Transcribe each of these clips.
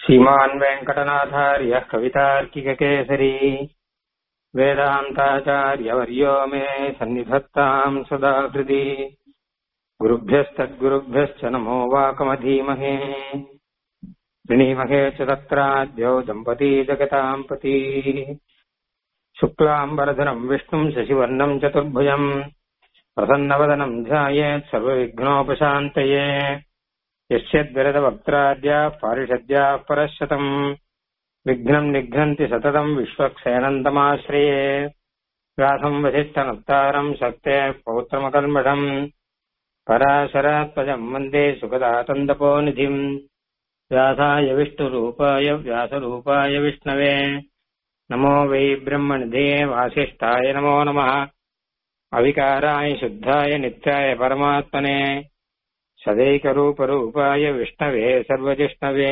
श्रीमान् वेङ्कटनाथार्यः कवितार्किककेसरी वेदान्ताचार्यवर्यो मे सन्निधत्ताम् सदा हृदि गुरुभ्यस्तद्गुरुभ्यश्च नमो वाकमधीमहे प्रणीमहे च तत्राद्यौ दम्पती जगताम् पती शुक्लाम्बरधरम् विष्णुम् शशिवर्णम् चतुर्भुजम् प्रसन्नवदनम् ध्यायेत् सर्वविघ्नोपशान्तये यस्यद्विरदवक्त्राद्याः पारिषद्याः परशतम् विघ्नम् निघ्नन्ति सततम् विश्वक्सेनन्तमाश्रये व्यासम् वसिष्ठनत्तारम् शक्तेः पौत्रमकल्मषम् पराशरात्मजम् वन्दे सुखदातन्दपोनिधिम् व्यासाय विष्णुरूपाय व्यासरूपाय विष्णवे नमो वै ब्रह्मनिधे वासिष्ठाय नमो नमः अविकाराय शुद्धाय नित्याय परमात्मने सदैकरूपरूपाय विष्णवे सर्वजिष्णवे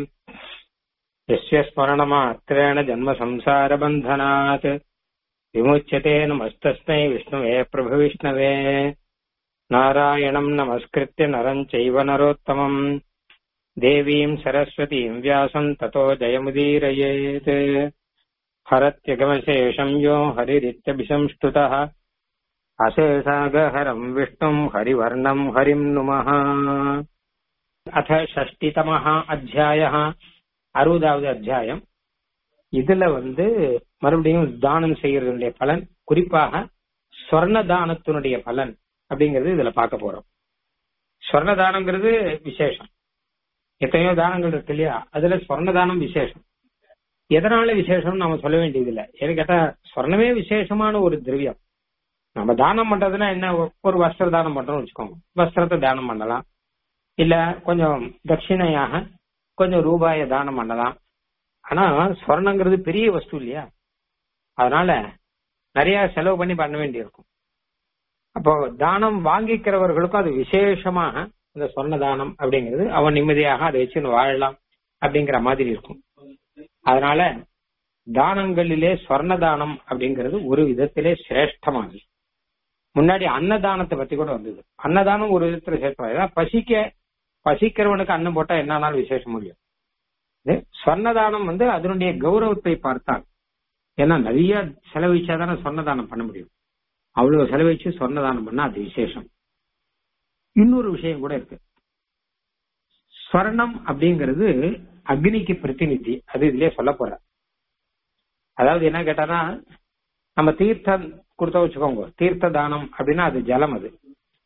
यस्य स्मरणमात्रेण जन्मसंसारबन्धनात् विमुच्यते नमस्तस्मै विष्णुवे प्रभुविष्णवे नारायणम् नमस्कृत्य नरम् चैव नरोत्तमम् देवीम् सरस्वतीम् व्यासम् ततो जयमुदीरयेत् हरत्यगमशेषम् यो हरिरित्यभिसंष्टुतः अशेषागहरम् विष्णुम् हरिवर्णम् हरिम् नुमः அத ஷஷ்டிதமஹ அத்தியாய அறுபதாவது அத்தியாயம் இதுல வந்து மறுபடியும் தானம் செய்யறதுடைய பலன் குறிப்பாக ஸ்வர்ண தானத்தினுடைய பலன் அப்படிங்கறது இதுல பார்க்க போறோம் ஸ்வர்ண தானங்கிறது விசேஷம் எத்தனையோ தானங்கள் இருக்கு இல்லையா அதுல ஸ்வர்ண தானம் விசேஷம் எதனால விசேஷம் நாம சொல்ல வேண்டியதில்லை ஏன்னு கேட்டா ஸ்வர்ணமே விசேஷமான ஒரு திரவியம் நம்ம தானம் பண்றதுன்னா என்ன ஒரு வஸ்திர தானம் பண்றோம்னு வச்சுக்கோங்க வஸ்திரத்தை தானம் பண்ணலாம் இல்ல கொஞ்சம் தட்சிணையாக கொஞ்சம் ரூபாய தானம் பண்ணலாம் ஆனா ஸ்வர்ணங்கிறது பெரிய வஸ்து இல்லையா அதனால நிறைய செலவு பண்ணி பண்ண வேண்டியிருக்கும் அப்போ தானம் வாங்கிக்கிறவர்களுக்கும் அது விசேஷமாக இந்த சொர்ண தானம் அப்படிங்கிறது அவன் நிம்மதியாக அதை வச்சு வாழலாம் அப்படிங்கிற மாதிரி இருக்கும் அதனால தானங்களிலே சொர்ண தானம் அப்படிங்கிறது ஒரு விதத்திலே சிரேஷ்டமானது முன்னாடி அன்னதானத்தை பத்தி கூட வந்தது அன்னதானம் ஒரு விதத்துல சேர்த்தா பசிக்க பசிக்கிறவனுக்கு அன்னம் போட்டா என்னாலும் விசேஷம் முடியும் சொர்ணதானம் வந்து அதனுடைய கௌரவத்தை பார்த்தால் ஏன்னா நிறைய செலவழிச்சாதானே சொர்ணதானம் பண்ண முடியும் அவ்வளவு செலவழிச்சு சொர்ணதானம் பண்ணா அது விசேஷம் இன்னொரு விஷயம் கூட இருக்கு ஸ்வர்ணம் அப்படிங்கிறது அக்னிக்கு பிரதிநிதி அது இதுலயே சொல்ல போற அதாவது என்ன கேட்டானா நம்ம தீர்த்தம் கொடுத்தா வச்சுக்கோங்க தீர்த்த தானம் அப்படின்னா அது ஜலம் அது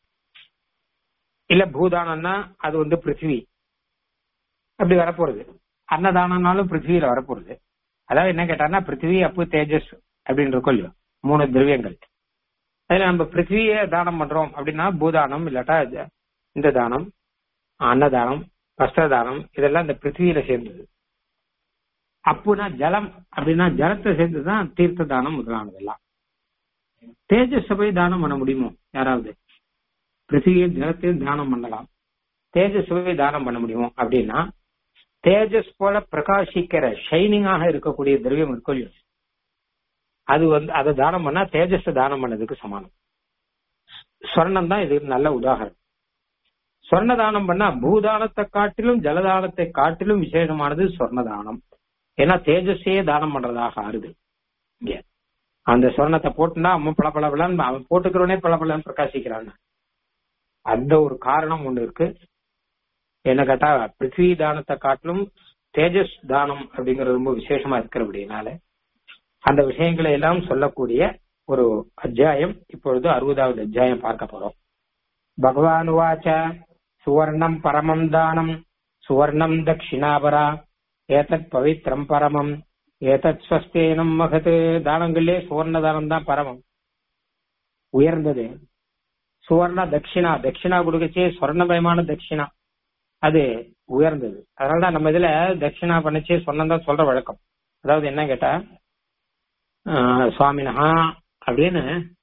இல்ல பூதானம்னா அது வந்து பிருத்திவி அப்படி வரப்போறது அன்னதானம்னாலும் பிருத்திவியில வரப்போறது அதாவது என்ன கேட்டான்னா பிருத்திவி அப்பு தேஜஸ் அப்படின்னு இருக்கும் இல்லையோ மூணு திரவியங்கள் அதுல நம்ம பிருத்திவிய தானம் பண்றோம் அப்படின்னா பூதானம் இல்லாட்டா இந்த தானம் அன்னதானம் வஸ்திரதானம் இதெல்லாம் இந்த பிருத்திவியில சேர்ந்தது அப்புனா ஜலம் அப்படின்னா ஜலத்தை சேர்ந்துதான் தீர்த்த தானம் முதலானதெல்லாம் தேஜஸ் போய் தானம் பண்ண முடியுமோ யாராவது பிருத்திவியும் ஜலத்தையும் தானம் பண்ணலாம் தேஜஸ் போய் தானம் பண்ண முடியுமோ அப்படின்னா தேஜஸ் போல பிரகாசிக்கிற ஷைனிங்காக இருக்கக்கூடிய திரவியம் இருக்கும் அது வந்து அதை தானம் பண்ணா தேஜஸ் தானம் பண்ணதுக்கு சமானம் ஸ்வர்ணம் தான் இதுக்கு நல்ல உதாரணம் சொர்ண தானம் பண்ணா பூதானத்தை காட்டிலும் ஜலதானத்தை காட்டிலும் விசேஷமானது சொர்ண தானம் ஏன்னா தேஜஸையே தானம் பண்றதாக ஆறுது இங்க அந்த சொர்ணத்தை போட்டுனா அவன் பல பல பலன் அவன் போட்டுக்கிறவனே பல பலன் பிரகாசிக்கிறான் அந்த ஒரு காரணம் ஒண்ணு இருக்கு என்ன கேட்டா பிருத்வி தானத்தை காட்டிலும் தேஜஸ் தானம் அப்படிங்கிறது ரொம்ப விசேஷமா இருக்கிறபடினால அந்த விஷயங்களை எல்லாம் சொல்லக்கூடிய ஒரு அத்தியாயம் இப்பொழுது அறுபதாவது அத்தியாயம் பார்க்க போறோம் பகவான் வாச்ச சுவர்ணம் பரமம் தானம் சுவர்ணம் தட்சிணாபரா ஏதத் பவித்ரம் பரமம் ஏதத் ஸ்வஸ்தேனம் மகது தானங்களே சுவர்ண தானம் தான் பரமம் உயர்ந்தது சுவர்ண தட்சிணா தட்சிணா கொடுக்கச்சே சொர்ணமயமான தட்சிணா அது உயர்ந்தது அதனாலதான் நம்ம இதுல தட்சிணா பண்ணிச்சே சொன்னதான் சொல்ற வழக்கம் அதாவது என்ன கேட்டா சுவாமினஹா அப்படின்னு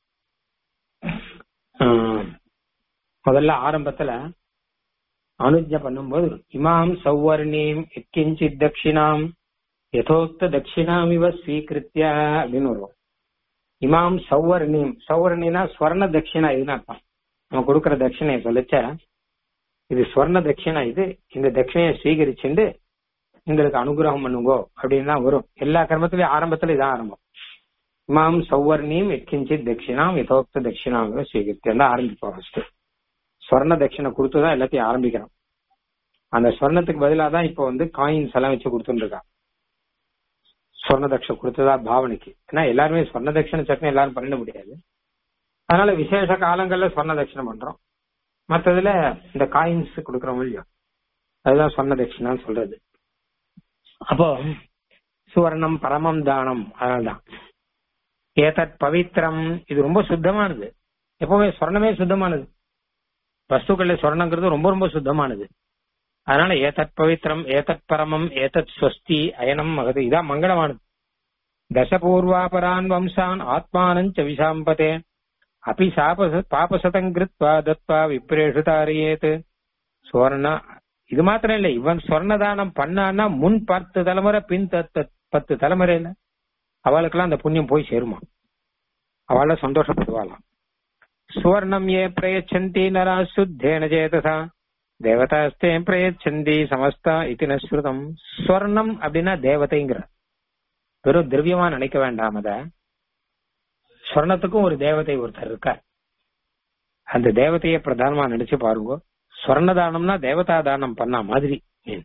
முதல்ல ஆரம்பத்துல அனுஜ பண்ணும்போது இமாம் சௌவர்ணீம் எக்கிஞ்சித் தட்சிணாம் யதோக்த தட்சிணாம் இவ ஸ்வீகிருத்திய அப்படின்னு வருவோம் இமாம் சௌவர்ணீம் சௌவர்ணினா ஸ்வர்ண தட்சிணா இதுன்னு அர்த்தம் நம்ம கொடுக்கற தட்சிணையை சொல்லிச்ச இது ஸ்வர்ண தட்சிணா இது இந்த தட்சிணையை ஸ்வீகரிச்சுண்டு எங்களுக்கு அனுகிரகம் பண்ணுங்கோ அப்படின்னு தான் வரும் எல்லா கர்மத்திலயும் ஆரம்பத்துல இதான் ஆரம்பம் இமாம் சௌவர்ணியும் எக்கிஞ்சித் தட்சிணாம் யதோக்த தட்சிணாம் ஸ்வீகரித்து தான் ஆரம்பிப்போம் ஃபர்ஸ்ட் ஸ்வர்ண தட்சிணை கொடுத்துதான் எல்லாத்தையும் ஆரம்பிக்கிறோம் அந்த ஸ்வர்ணத்துக்கு பதிலாக தான் இப்போ வந்து காயின்ஸ் எல்லாம் வச்சு கொடுத்துருக்கான் ஸ்வர்ண தட்சணை கொடுத்ததா பாவனைக்கு ஏன்னா எல்லாருமே ஸ்வர்ண தட்சணை சட்டம் எல்லாரும் பண்ணிட முடியாது அதனால விசேஷ காலங்கள்ல ஸ்வர்ண தட்சணை பண்றோம் மற்றதுல இந்த காயின்ஸ் கொடுக்குறோம் இல்லையோ அதுதான் சொன்ன தட்சிணான்னு சொல்றது அப்போ சுவர்ணம் பரமம் தானம் அதனால்தான் ஏதத் பவித்திரம் இது ரொம்ப சுத்தமானது எப்பவுமே சொர்ணமே சுத்தமானது வஸ்துக்கள்ல சொர்ணங்கிறது ரொம்ப ரொம்ப சுத்தமானது அதனால ஏதத் பவித்திரம் ஏதத் பரமம் ஏதத் ஸ்வஸ்தி அயனம் மகது இதான் மங்களமானது தசபூர்வாபரான் வம்சான் ஆத்மானஞ்ச விசாம்பதே அபி சாபச பாபசதம் கிருத்வா தத்வா விப்ரேஷு தாரியேத் சுவர்ண இது மாத்திரம் இல்ல இவன் சொர்ணதானம் பண்ணான்னா முன் பத்து தலைமுறை பின் தத்து பத்து தலைமுறையில அவளுக்கெல்லாம் அந்த புண்ணியம் போய் சேருமா அவள சந்தோஷப்படுவாளாம் சுவர்ணம் ஏ பிரயச்சந்தி நரா சுத்தேன சேதசா தேவதாஸ்தே பிரயச்சந்தி சமஸ்தா இது நஸ்ருதம் ஸ்வர்ணம் அப்படின்னா தேவதைங்கிற வெறும் திரவியமா நினைக்க வேண்டாம் அத ஸ்வர்ணத்துக்கும் ஒரு தேவதை ஒருத்தர் இருக்கார் அந்த தேவதையை பிரதானமா நினைச்சு பாருங்க ஸ்வர்ண தானம்னா தேவதா தானம் பண்ண மாதிரி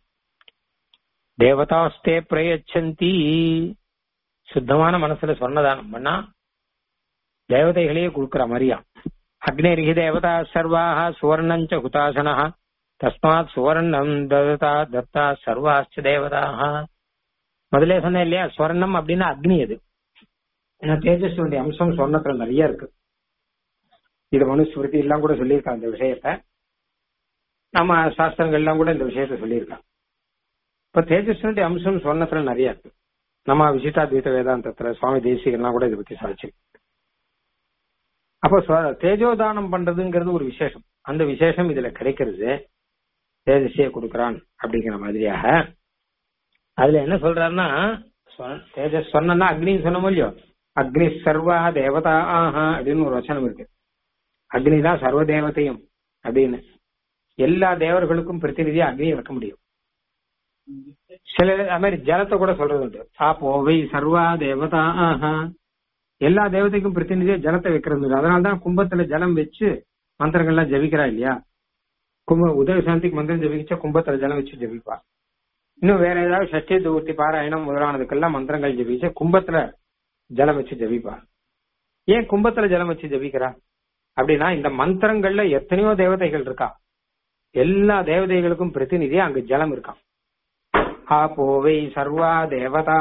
தேவதாஸ்தே பிரயச்சந்தி சுத்தமான மனசுல சொர்ண தானம் பண்ணா தேவதைகளையே கொடுக்கிற மாதிரியா அக்னிரிகி தேவதா சர்வாக சுவர்ணஞ்ச ஹுதாசனா தஸ்மாத் சுவர்ணம் தததா தத்தா சர்வாச்ச தேவதாக முதலே சொன்னேன் இல்லையா ஸ்வர்ணம் அப்படின்னா அக்னி அது ஏன்னா தேஜஸ்வனுடைய அம்சம் சொர்ணத்துல நிறைய இருக்கு இது மனுஸ்மிருதி எல்லாம் கூட சொல்லியிருக்காங்க இந்த விஷயத்த நம்ம சாஸ்திரங்கள் எல்லாம் கூட இந்த விஷயத்த சொல்லியிருக்காங்க இப்ப தேஜஸ்வனுடைய அம்சம் சொர்ணத்துல நிறைய இருக்கு நம்ம விசிட்டாத்வைத வேதாந்தத்துல சுவாமி தேசிகன்லாம் கூட இதை பத்தி சாட்சி அப்போ ஸ்வ- தேஜோதானம் பண்றதுங்கிறது ஒரு விசேஷம் அந்த விசேஷம் இதுல கிடைக்கிறது தேஜஸிய கொடுக்கறான் அப்படிங்கிற மாதிரியாக அதுல என்ன சொல்றாருன்னா ஸ்வ- தேஜஸ் சொன்னா அக்னின்னு சொன்னோம் இல்லையோ அக்னி சர்வா தேவதா ஆஹா அப்படின்னு ஒரு வசனம் இருக்கு அக்னி தான் சர்வ தேவதையும் அப்படின்னு எல்லா தேவர்களுக்கும் பிரதிநிதியா அக்னியை வைக்க முடியும் சில அது மாதிரி ஜலத்தை கூட சொல்றது உண்டு ஆப்போவை சர்வா தேவதா ஆஹா எல்லா தேவதைக்கும் பிரதிநிதியா ஜலத்தை வைக்கிறது உண்டு அதனாலதான் கும்பத்துல ஜலம் வச்சு மந்திரங்கள்லாம் ஜபிக்கிறா இல்லையா கும்ப உதவி சாந்திக்கு மந்திரம் ஜபிச்சா கும்பத்துல ஜலம் வச்சு ஜபிப்பா இன்னும் வேற ஏதாவது சஷ்டி தூர்த்தி பாராயணம் முதலானதுக்கெல்லாம் மந்திரங்கள் ஜபிச்சு கும்பத்துல ஜலம் வச்சு ஜபிப்பா ஏன் கும்பத்துல ஜலம் வச்சு ஜபிக்கிறா அப்படின்னா இந்த மந்திரங்கள்ல எத்தனையோ தேவதைகள் இருக்கா எல்லா தேவதைகளுக்கும் பிரதிநிதியா அங்க ஜலம் இருக்கான் ஆபோவை சர்வா தேவதா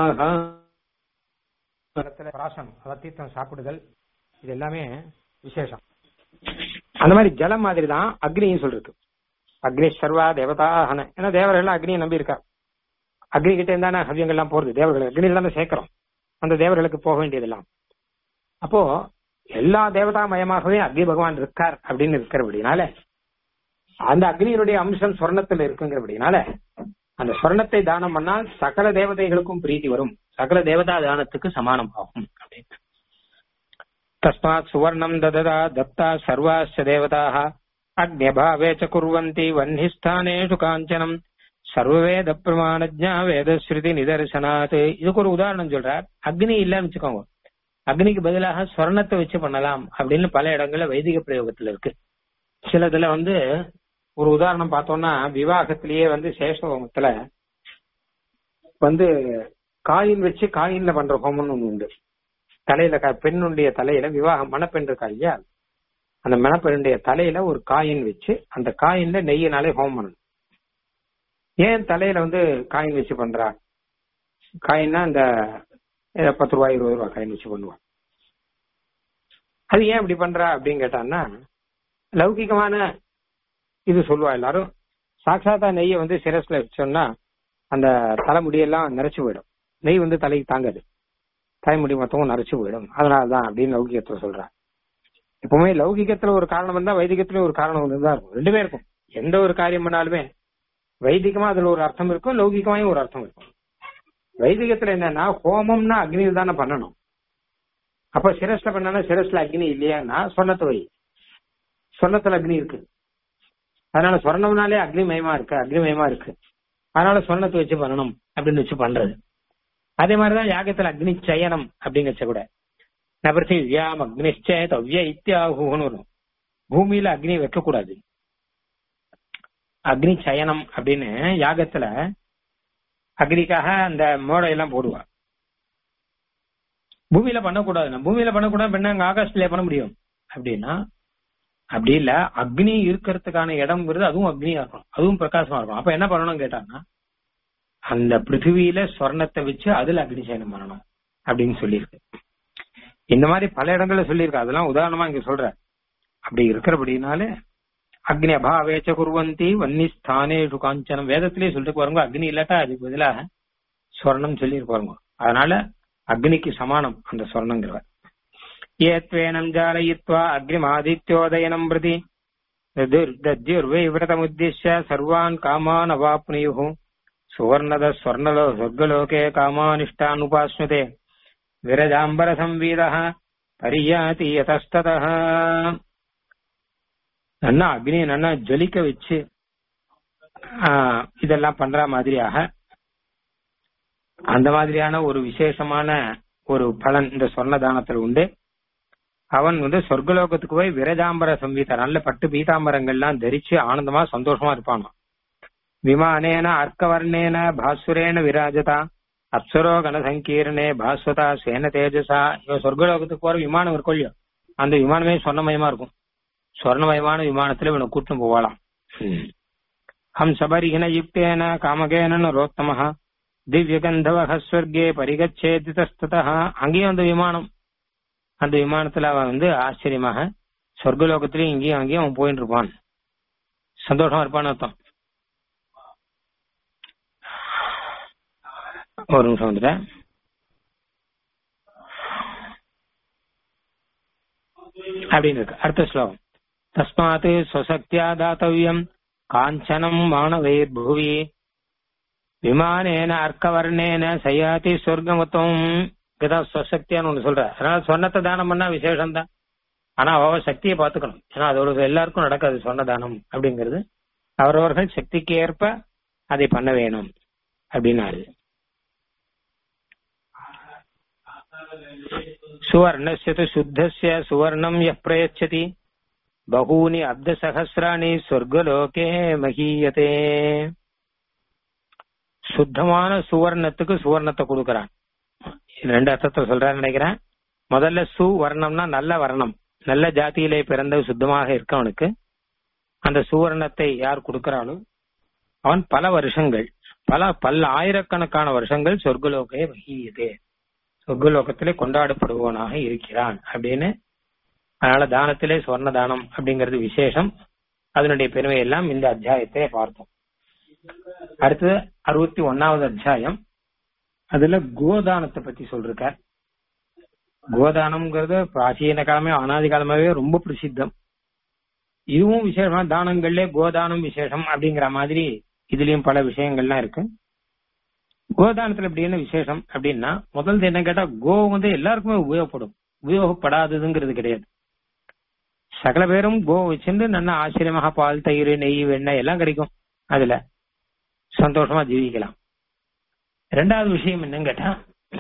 பிராசனம் ரத்தீர்த்தம் சாப்பிடுதல் இது எல்லாமே விசேஷம் அந்த மாதிரி ஜலம் மாதிரி தான் அக்னியும் சொல்றது அக்னி சர்வா தேவதாகன ஏன்னா தேவர்கள் அக்னியை நம்பி இருக்கா அக்னி கிட்ட இருந்தானே ஹவியங்கள்லாம் போறது தேவர்கள் அக்னியில தானே சேர்க்கிறோம் அந்த தேவர்களுக்கு போக வேண்டியதெல்லாம் அப்போ எல்லா தேவதா மயமாகவே அக்னி பகவான் இருக்கார் அப்படின்னு இருக்கிறபடினால அந்த அக்னியினுடைய அம்சம் சொர்ணத்துல இருக்குங்கிறபடினால அந்த சொர்ணத்தை தானம் பண்ணால் சகல தேவதைகளுக்கும் பிரீத்தி வரும் சகல தேவதா தானத்துக்கு சமானம் ஆகும் அப்படின்னு தஸ்மாத் சுவர்ணம் தததா தத்தா சர்வாஸ்ய தேவதாக அக்னியபாவே ச குர்வந்தி வன்னிஸ்தானேஷு காஞ்சனம் சர்வவேத பிரமாணஜா வேதஸ்ருதி நிதர்சனாத் இதுக்கு ஒரு உதாரணம் சொல்றார் அக்னி இல்லைன்னு வச்சுக்கோங்க அக்னிக்கு பதிலாக சொர்ணத்தை வச்சு பண்ணலாம் அப்படின்னு பல இடங்கள்ல வைதிக பிரயோகத்துல இருக்கு சிலதுல வந்து ஒரு உதாரணம் பார்த்தோம்னா விவாகத்திலேயே வந்து சேஷஹோமத்துல வந்து காயின் வச்சு காயின்ல பண்ற ஹோமம்னு ஒண்ணு உண்டு தலையில க- பெண்ணுடைய தலையில விவாகம் மணப்பெண் இருக்கா இல்லையா அந்த மணப்பெண்ணுடைய தலையில ஒரு காயின் வச்சு அந்த காயின்ல நெய்யினாலே ஹோமம் பண்ணணும் ஏன் தலையில வந்து காயின் வச்சு பண்றா காயின்னா இந்த ஏதோ பத்து ரூபாய் இருபது ரூபாய் காயின் வச்சு பண்ணுவா அது ஏன் இப்படி பண்றா அப்படின்னு கேட்டான்னா லௌகிகமான இது சொல்லுவா எல்லாரும் சாட்சாத்தா நெய்யை வந்து சிரஸ்ல வச்சோம்னா அந்த தலைமுடியெல்லாம் நிறைச்சு போயிடும் நெய் வந்து தலைக்கு தாங்காது தலைமுடி மொத்தமும் நரைச்சு போயிடும் அதனாலதான் அப்படின்னு லௌகிகத்துல சொல்றா எப்பவுமே லௌகிகத்துல ஒரு காரணம் இருந்தா வைதிகத்திலயும் ஒரு காரணம் வந்து தான் இருக்கும் ரெண்டுமே இருக்கும் எந்த ஒரு காரியம் பண்ணாலுமே வைதிகமா அதுல ஒரு அர்த்தம் இருக்கும் லௌகிகமாயும் ஒரு அர்த்தம் இருக்கும் வைதிகத்துல என்னன்னா ஹோமம்னா அக்னியில் தானே பண்ணணும் அப்ப சிரஸ்ல பண்ணா சிரஸ்ல அக்னி இல்லையான்னா சொன்னத்து வை சொன்னத்துல அக்னி இருக்கு அதனால சொர்ணம்னாலே அக்னிமயமா இருக்கு அக்னிமயமா இருக்கு அதனால சொர்ணத்தை வச்சு பண்ணணும் அப்படின்னு வச்சு பண்றது அதே மாதிரிதான் யாகத்துல அக்னி சயனம் அப்படிங்கச்ச கூட நபிருத்திவியாம் அக்னிச்சேதவ்ய இத்தியாகுன்னு வரும் பூமியில அக்னி வைக்கக்கூடாது அக்னி சயனம் அப்படின்னு யாகத்துல அக்னிக்காக அந்த மோடை எல்லாம் போடுவா பூமியில பண்ணக்கூடாது பூமியில பண்ணக்கூடாது பண்ண அங்க ஆகாசத்துல பண்ண முடியும் அப்படின்னா அப்படி இல்ல அக்னி இருக்கிறதுக்கான இடம்ங்கிறது அதுவும் அக்னியா இருக்கும் அதுவும் பிரகாசமா இருக்கும் அப்ப என்ன பண்ணணும் கேட்டாங்கன்னா அந்த பிருத்திவியில சொர்ணத்தை வச்சு அதுல அக்னி சயனம் பண்ணணும் அப்படின்னு சொல்லியிருக்கு இந்த மாதிரி பல இடங்கள்ல சொல்லியிருக்கு அதெல்லாம் உதாரணமா இங்க சொல்ற அப்படி இருக்கிறபடினால அக்னி அபாவேச்ச குருவந்தி வன்னி ஸ்தானேஷு காஞ்சனம் வேதத்திலேயே சொல்லிட்டு பாருங்க அக்னி இல்லாட்டா அதுக்கு பதிலாக சொர்ணம் சொல்லி பாருங்க அதனால அக்னிக்கு சமானம் அந்த சொர்ணங்கிறவர் ஏத்வேனம் ஜாலயித்வா அக்னிமாதித்யோதயனம் பிரதி தத்யுர்வை விரதமுத்திஷ்ய சர்வான் காமான் அவாப்னுயு சுவர்ணத ஸ்வர்ணலோ சொர்க்கலோகே காமானிஷ்டான் உபாஸ்னுதே விரஜாம்பர சம்வீத பரியாதி யதஸ்தத நன்னா அக்னியை நன்னா ஜொலிக்க வச்சு ஆஹ், இதெல்லாம் பண்ற மாதிரியாக அந்த மாதிரியான ஒரு விசேஷமான ஒரு பலன் இந்த சொர்ண தானத்தில் உண்டு அவன் வந்து சொர்க்கலோகத்துக்கு போய் விரஜாம்பர சம்வீத நல்ல பட்டு பீதாம்பரங்கள்லாம் தரிச்சு ஆனந்தமா சந்தோஷமா இருப்பானாம் விமானேன அர்க்கவர்ணேன பாஸ்வரேன விராஜதா அப்சரோ கனசங்கீர்ணே பாஸ்வதா சேன தேஜசா இவன் சொர்க்கலோகத்துக்கு போற விமானம் இருக்கும் இல்லையோ அந்த விமானமே சொர்ணமயமா இருக்கும் சொர்ணமயமான விமானத்துல இவனை கூட்டும் போவாளாம் ஹம் சபரிகின யுக்தேன காமகேன ரோத்தமஹ திவ்யகந்தவக ஸ்வர்கே பரிகச்சேதி தஸ்ததா அங்கேயும் அந்த விமானம் அந்த விமானத்துல அவன் வந்து ஆச்சரியமாக சொர்க்கலோகத்திலயும் இங்கேயும் அங்கேயும் அவன் போயிட்டு இருப்பான் சந்தோஷமா இருப்பான்னு அர்த்தம் ஒரு நிமிஷம் வந்துட்டேன் அப்படின்னு இருக்கு அடுத்த ஸ்லோகம் தஸ்மாத் ஸ்வசக்தியா தாத்தவியம் காஞ்சனம் மாணவைர் புவி விமானேன அர்க்கவர்ணேன சயாதி சொர்க்கமத்துவம் இதுதான் ஸ்வசக்தியான்னு ஒண்ணு சொல்ற அதனால சொன்னத்தை தானம் பண்ணா விசேஷம் தான் ஆனா அவ சக்தியை பாத்துக்கணும் ஏன்னா அது ஒரு எல்லாருக்கும் நடக்காது சொன்ன தானம் அப்படிங்கிறது அவரவர்கள் சக்திக்கு ஏற்ப அதை பண்ண வேணும் அப்படின்னாரு சுவர்ணஸ்ய து சுத்தஸ்ய சுவர்ணம் யः பிரயச்சதி பகூனி அப்தசகசிராணி சொர்க்கலோகே மகீயதே சுத்தமான சுவர்ணத்துக்கு சுவர்ணத்தை கொடுக்கறான் இது ரெண்டு அர்த்தத்தை சொல்றான்னு நினைக்கிறேன் முதல்ல சுவர்ணம்னா நல்ல வர்ணம் நல்ல ஜாதியிலே பிறந்த சுத்தமாக இருக்கவனுக்கு அந்த சுவர்ணத்தை யார் கொடுக்கறானோ அவன் பல வருஷங்கள் பல பல ஆயிரக்கணக்கான வருஷங்கள் சொர்க்கலோகே மகியதே சொர்க்கலோகத்திலே கொண்டாடப்படுபவனாக இருக்கிறான் அப்படின்னு அதனால தானத்திலே சொர்ண தானம் அப்படிங்கிறது விசேஷம் அதனுடைய பெருமை எல்லாம் இந்த அத்தியாயத்திலே பார்த்தோம் அடுத்தது அறுபத்தி ஒன்னாவது அத்தியாயம் அதுல கோதானத்தை பத்தி சொல்றார் கோதானம்ங்கிறது பிராச்சீன காலமே அனாதி காலமாவே ரொம்ப பிரசித்தம் இதுவும் விசேஷமா தானங்கள்ல கோதானம் விசேஷம் அப்படிங்கிற மாதிரி இதுலயும் பல விஷயங்கள்லாம் இருக்கு கோதானத்துல எப்படி என்ன விசேஷம் அப்படின்னா முதல்ல என்ன கேட்டா கோ வந்து எல்லாருக்குமே உபயோகப்படும் உபயோகப்படாததுங்கிறது கிடையாது சகல பேரும் கோ வச்சிருந்து நல்ல ஆச்சரியமாக பால் தயிர் நெய் வெண்ணெய் எல்லாம் கிடைக்கும் அதுல சந்தோஷமா ஜீவிக்கலாம் ரெண்டாவது விஷயம் என்னன்னு கேட்டா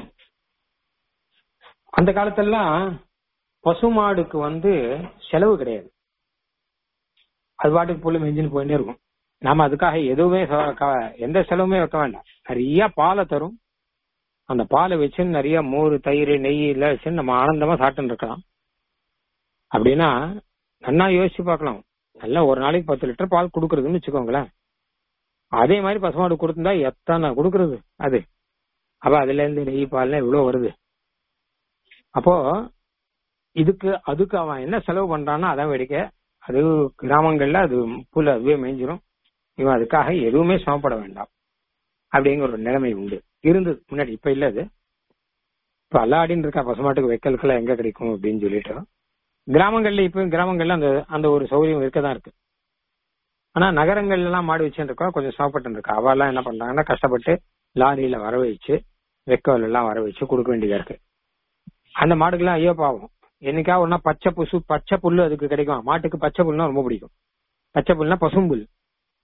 அந்த காலத்தெல்லாம் பசுமாடுக்கு வந்து செலவு கிடையாது அது பாட்டுக்கு புல்லு மெஞ்சின்னு போயிட்டே இருக்கும் நாம அதுக்காக எதுவுமே செ- க- எந்த செலவுமே வைக்க வேண்டாம் நிறைய பாலை தரும் அந்த பாலை வச்சு நிறைய மோர் தயிர் நெய் எல்லாம் வச்சு நம்ம ஆனந்தமா சாப்பிட்டு இருக்கலாம் அப்படின்னா நல்லா யோசிச்சு பார்க்கலாம் நல்லா ஒரு நாளைக்கு பத்து லிட்டர் பால் கொடுக்கறதுன்னு வச்சுக்கோங்களேன் அதே மாதிரி பசுமாடு கொடுத்திருந்தா எத்தனை கொடுக்கறது அது அப்ப அதுல இருந்து நெய் பால்லாம் இவ்வளவு வருது அப்போ இதுக்கு அதுக்கு அவன் என்ன செலவு பண்றான்னா அதான் வேடிக்கை அது கிராமங்கள்ல அது புல் அதுவே மேய்ஞ்சிரும் இவன் அதுக்காக எதுவுமே சமப்பட வேண்டாம் அப்படிங்கிற ஒரு நிலைமை உண்டு இருந்தது முன்னாடி இப்ப இல்ல அது இப்ப அல்லாடின்னு இருக்கா பசுமாட்டுக்கு வைக்கலுக்கெல்லாம் எங்க கிடைக்கும் அப்படின்னு சொல்லிட்டு கிராமங்கள்ல இப்ப கிராமங்கள்ல அந்த அந்த ஒரு சௌகரியம் இருக்கதான் இருக்கு ஆனா நகரங்கள்ல எல்லாம் மாடு வச்சுட்டு இருக்கோம் கொஞ்சம் சமப்பட்டு இருக்கா அவெல்லாம் என்ன பண்றாங்கன்னா கஷ்டப்பட்டு லாரியில வர வச்சு வெக்கோல் எல்லாம் வர வச்சு கொடுக்க வேண்டியதா இருக்கு அந்த மாடுக்கெல்லாம் ஐயோ பாவம் என்னைக்கா ஒன்னா பச்சை புசு பச்சை புல்லு அதுக்கு கிடைக்கும் மாட்டுக்கு பச்சை புல்லுனா ரொம்ப பிடிக்கும் பச்சை புல்லுனா பசும்புல்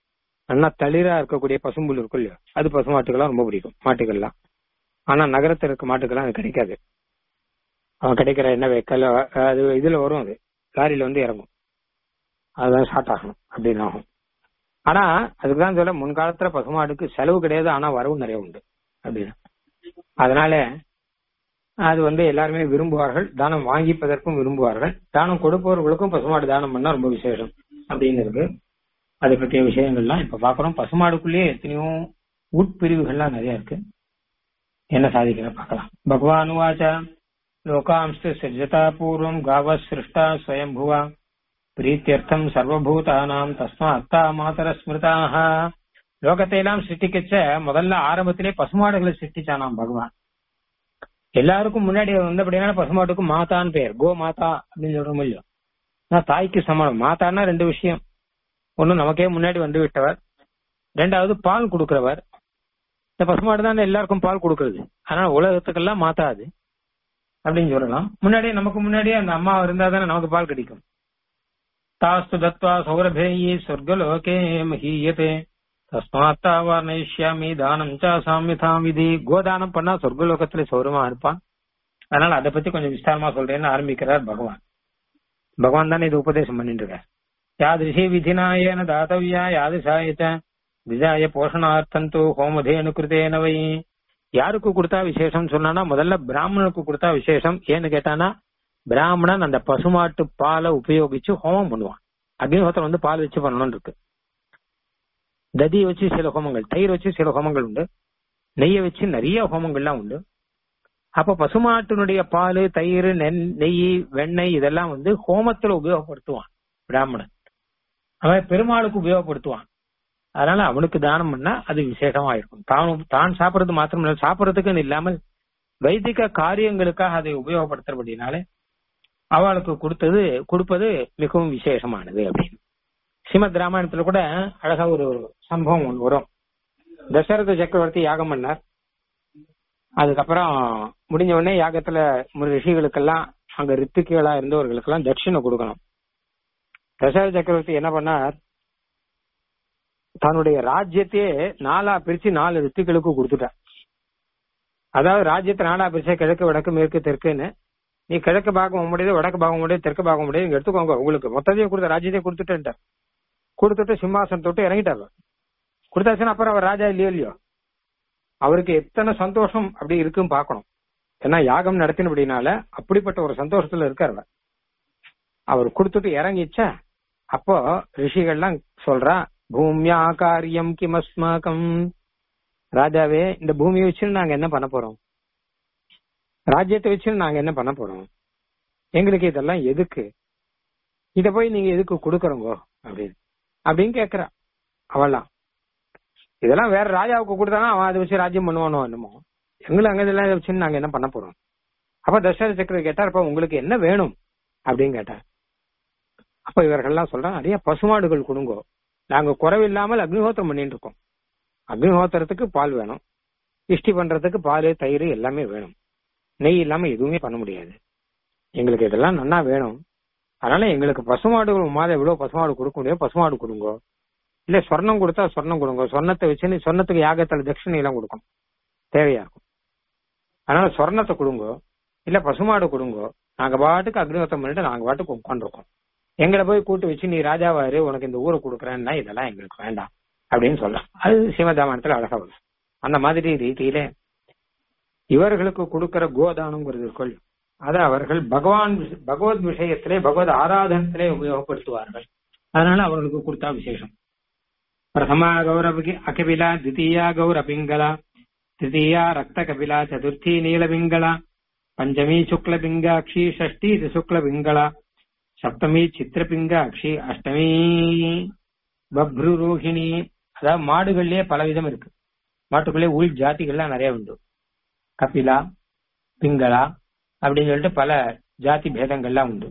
நல்லா தளிரா இருக்கக்கூடிய பசும்புல் இருக்கும் இல்லையா அது பசு மாட்டுக்கெல்லாம் ரொம்ப பிடிக்கும் மாட்டுக்கெல்லாம் ஆனா நகரத்தில் இருக்க மாட்டுக்கெல்லாம் அது கிடைக்காது அவன் கிடைக்கிற என்ன வைக்கல அது இதுல வரும் அது லாரியில வந்து இறங்கும் அதுதான் ஷார்ட் ஆகணும் அப்படின்னு ஆகும் ஆனா அதுக்குதான் சொல்ல முன்காலத்துல பசுமாடுக்கு செலவு கிடையாது ஆனா வரவு நிறைய உண்டு அப்படின்னு அதனால அது வந்து எல்லாருமே விரும்புவார்கள் தானம் வாங்கிப்பதற்கும் விரும்புவார்கள் தானம் கொடுப்பவர்களுக்கும் பசுமாடு தானம் பண்ணா ரொம்ப விசேஷம் அப்படின்னு இருக்கு அதை பற்றிய விஷயங்கள்லாம் இப்ப பாக்குறோம் பசுமாடுக்குள்ளேயே எத்தனையோ உட்பிரிவுகள்லாம் நிறைய இருக்கு என்ன சாதிக்கிற பார்க்கலாம் பகவான் வாச்ச லோகாம்ஸ்து சிருஜதா பூர்வம் காவ சிருஷ்டா ஸ்வயம்புவா பிரீத்தியர்த்தம் சர்வபூதானாம் தஸ்மா அத்தா மாதர ஸ்மிருதாக லோகத்தை எல்லாம் சிருஷ்டிக்கச்ச முதல்ல ஆரம்பத்திலே பசுமாடுகளை சிருஷ்டிச்சானாம் பகவான் எல்லாருக்கும் முன்னாடி வந்தபடினால பசுமாட்டுக்கு மாதான்னு பெயர் கோ மாதா அப்படின்னு சொல்ற முடியும் நான் தாய்க்கு சமானம் மாதான்னா ரெண்டு விஷயம் ஒண்ணு நமக்கே முன்னாடி வந்து விட்டவர் ரெண்டாவது பால் கொடுக்கிறவர் இந்த பசுமாடு தான் எல்லாருக்கும் பால் கொடுக்கறது அதனால உலகத்துக்கெல்லாம் மாத்தா அது அப்படின்னு சொல்லலாம் முன்னாடியே நமக்கு முன்னாடியே அந்த அம்மா இருந்தா தானே நமக்கு பால் கிடைக்கும் தாஸ்து தத்வா சௌரபேயி சொர்க்கலோகே மஹீயதே தஸ்மாத் தாவர்ணயிஷ்யாமி தானம் சா சாமியதாம் விதி கோதானம் பண்ணா சொர்க்கலோகத்துல சௌரமா இருப்பான் அதனால அதை பத்தி கொஞ்சம் விஸ்தாரமா சொல்றேன்னு ஆரம்பிக்கிறார் பகவான் பகவான் தானே இது உபதேசம் பண்ணிட்டு இருக்கார் யாதிருஷி விதினாயன தாத்தவியா யாதிசாயச்ச விஜாய போஷணார்த்தந்தோ ஹோமதேனு கிருதேன வை யாருக்கு கொடுத்தா விசேஷம் சொன்னானா முதல்ல பிராமணனுக்கு கொடுத்தா விசேஷம் ஏன்னு கேட்டானா பிராமணன் அந்த பசுமாட்டு பாலை உபயோகிச்சு ஹோமம் பண்ணுவான் அக்னிஹோத்திரம் வந்து பால் வச்சு பண்ணணும்னு இருக்கு ததியை வச்சு சில ஹோமங்கள் தயிர் வச்சு சில ஹோமங்கள் உண்டு நெய்யை வச்சு நிறைய ஹோமங்கள்லாம் உண்டு அப்ப பசுமாட்டினுடைய பால் தயிர் நெய் வெண்ணெய் இதெல்லாம் வந்து ஹோமத்துல உபயோகப்படுத்துவான் பிராமணன் அவன் பெருமாளுக்கு உபயோகப்படுத்துவான் அதனால அவனுக்கு தானம் பண்ணா அது விசேஷமா இருக்கும் தான் தான் சாப்பிடுறது மாத்திரம் இல்லை சாப்பிடறதுக்குன்னு இல்லாமல் வைதிக காரியங்களுக்காக அதை உபயோகப்படுத்துறபடினாலே அவளுக்கு கொடுத்தது கொடுப்பது மிகவும் விசேஷமானது அப்படின்னு ஸ்ரீமத் ராமாயணத்துல கூட அழகா ஒரு சம்பவம் ஒன்று வரும் தசரத சக்கரவர்த்தி யாகம் பண்ணார் அதுக்கப்புறம் முடிஞ்ச உடனே யாகத்துல ரிஷிகளுக்கெல்லாம் அங்க ரித்துக்குகளா இருந்தவர்களுக்கெல்லாம் தட்சிணை கொடுக்கணும் தசரத சக்கரவர்த்தி என்ன பண்ணார் தன்னுடைய ராஜ்யத்தையே நாலா பிரிச்சு நாலு ரித்துக்களுக்கு கொடுத்துட்டார் அதாவது ராஜ்யத்தை நாலா பிரிச்சா கிழக்கு வடக்கு மேற்கு தெற்குன்னு நீ கிழக்கு பாகம் முடியுது வடக்கு பாகம் முடியுது தெற்கு பாகம் முடியுது இங்க எடுத்துக்கோங்க உங்களுக்கு மொத்தத்தையும் கொடுத்த ராஜ்யத்தையும் கொடுத்துட்டேன்ட்டார் கொடுத்துட்டு சிம்மாசனம் தொட்டு இறங்கிட்டார் கொடுத்தாச்சுன்னா அப்புறம் அவர் ராஜா இல்லையோ இல்லையோ அவருக்கு எத்தனை சந்தோஷம் அப்படி இருக்குன்னு பாக்கணும் ஏன்னா யாகம் நடத்தினபடினால அப்படிப்பட்ட ஒரு சந்தோஷத்துல இருக்கார் அவர் கொடுத்துட்டு இறங்கிச்சா அப்போ ரிஷிகள்லாம் சொல்றா பூமியா காரியம் கிமஸ்மாக்கம் ராஜாவே இந்த பூமியை வச்சு நாங்க என்ன பண்ண போறோம் ராஜ்யத்தை வச்சு நாங்க என்ன பண்ண போறோம் எங்களுக்கு இதெல்லாம் எதுக்கு இத போய் நீங்க எதுக்கு கொடுக்கறோங்கோ அப்படின்னு அப்படின்னு கேக்குறா அவெல்லாம் இதெல்லாம் வேற ராஜாவுக்கு கொடுத்தானா அவன் அதை வச்சு ராஜ்யம் பண்ணுவானோ என்னமோ எங்களை அங்க இதெல்லாம் வச்சு நாங்க என்ன பண்ண போறோம் அப்ப தசரத சக்கரவர்த்தி கேட்டார் அப்ப உங்களுக்கு என்ன வேணும் அப்படின்னு கேட்டார் அப்ப இவர்கள்லாம் சொல்றாங்க நிறைய பசுமாடுகள் கொடுங்கோ நாங்க குறைவில்லாமல் அக்னிஹோத்திரம் பண்ணிட்டு இருக்கோம் அக்னிஹோத்திரத்துக்கு பால் வேணும் இஷ்டி பண்றதுக்கு பால் தயிர் எல்லாமே வேணும் நெய் இல்லாம எதுவுமே பண்ண முடியாது எங்களுக்கு இதெல்லாம் நன்னா வேணும் அதனால எங்களுக்கு பசுமாடுகள் மாதம் எவ்வளவு பசுமாடு கொடுக்க முடியும் பசுமாடு கொடுங்கோ இல்ல சொர்ணம் கொடுத்தா சொர்ணம் கொடுங்க சொர்ணத்தை வச்சு சொர்ணத்துக்கு யாகத்துல தட்சிணை எல்லாம் கொடுக்கும் தேவையா இருக்கும் அதனால சொர்ணத்தை கொடுங்கோ இல்ல பசுமாடு கொடுங்கோ நாங்க பாட்டுக்கு அக்னிஹோத்திரம் பண்ணிட்டு நாங்க பாட்டுக்கு உட்காந்துருக்கோம் எங்களை போய் கூட்டு வச்சு நீ ராஜாவாரு உனக்கு இந்த ஊரை கொடுக்குறேன்னா இதெல்லாம் எங்களுக்கு வேண்டாம் அப்படின்னு சொல்லலாம் அது சிவதாமனத்துல அழகா வரும் அந்த மாதிரி ரீதியில இவர்களுக்கு கொடுக்கிற கோதானங்கிறது கொள் அதை அவர்கள் பகவான் பகவத் விஷயத்திலே பகவத் ஆராதனத்திலே உபயோகப்படுத்துவார்கள் அதனால அவர்களுக்கு கொடுத்தா விசேஷம் பிரதமா கௌரவ அகபிலா தித்தீயா கௌரபிங்களா திருத்தீயா ரக்த கபிலா சதுர்த்தி நீலபிங்களா பஞ்சமி சுக்ல பிங்காட்சி ஷஷ்டி சுக்ல பிங்களா சப்தமி சித்திரபிங்காட்சி அஷ்டமி பப்ருரோஹிணி அதாவது மாடுகள்லயே பல விதம் இருக்கு மாட்டுக்குள்ளே உள் ஜாதிகள்லாம் நிறைய உண்டு கபிலா பிங்களா அப்படின்னு சொல்லிட்டு பல ஜாதி பேதங்கள்லாம் உண்டு